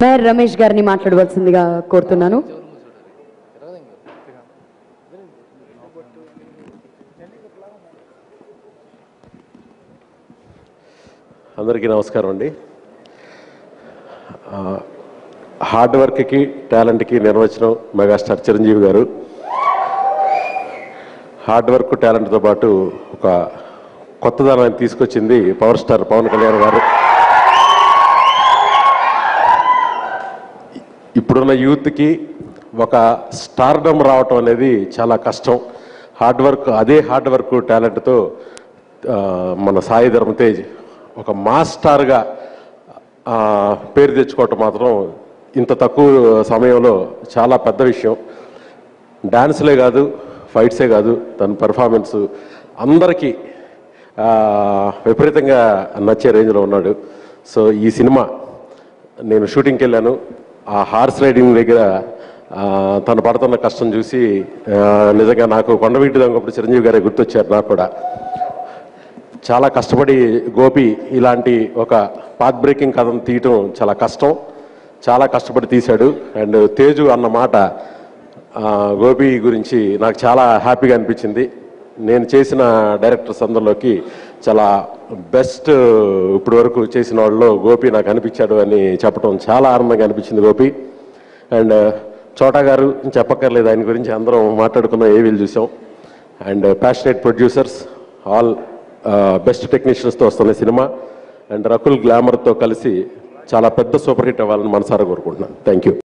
పేర్ రమేష్ గారిని మాట్లాడవలసిందిగా కోరుతున్నాను అందరికీ నమస్కారం అండి ఆ, హార్డ్ వర్క్కి టాలెంట్కి నిర్వచనం మెగాస్టార్ చిరంజీవి గారు హార్డ్ వర్క్ టాలెంట్తో పాటు ఒక కొత్తదనాన్ని తీసుకొచ్చింది పవర్ స్టార్ పవన్ కళ్యాణ్ గారు ఇప్పుడున్న యూత్కి ఒక స్టార్డమ్ రావటం అనేది చాలా కష్టం హార్డ్ వర్క్ అదే హార్డ్ వర్క్ టాలెంట్తో ఆ, మన సాయి ధర్మ తేజ్ ఒక మాస్టార్గా ఆ, పేరు తెచ్చుకోవటం మాత్రం ఇంత తక్కువ సమయంలో చాలా పెద్ద విషయం డాన్స్లే కాదు ఫైట్సే కాదు తన పెర్ఫార్మెన్స్ అందరికీ ఆ, విపరీతంగా నచ్చే రేంజ్లో ఉన్నాడు సో ఈ సినిమా నేను షూటింగ్కి వెళ్ళాను ఆ హార్స్ రైడింగ్ దగ్గర ఆ, తను పడుతున్న కష్టం చూసి ఆ, నిజంగా నాకు కొండవీటి దొంగప్పుడు చిరంజీవి గారే గుర్తొచ్చారు నాకు కూడా చాలా కష్టపడి గోపి ఇలాంటి ఒక పాత్ బ్రేకింగ్ కథను తీయటం చాలా కష్టం చాలా కష్టపడి తీశాడు అండ్ తేజు అన్న మాట ఆ, గోపి గురించి నాకు చాలా హ్యాపీగా అనిపించింది నేను చేసిన డైరెక్టర్స్ అందరిలోకి చాలా బెస్ట్ ఇప్పటి వరకు చేసిన వాళ్ళలో గోపి నాకు అనిపించాడు అని చెప్పడం చాలా ఆనందంగా అనిపించింది గోపి అండ్ చోటా గారు చెప్పక్కర్లేదు ఆయన గురించి అందరం మాట్లాడుకున్న ఏవీలు చూసాం and passionate producers all best టెక్నీషియన్స్తో వస్తున్న సినిమా అండ్ రకుల్ గ్లామర్తో కలిసి చాలా పెద్ద సూపర్ హిట్ అవ్వాలని మనసారా కోరుకుంటున్నాను థ్యాంక్ యూ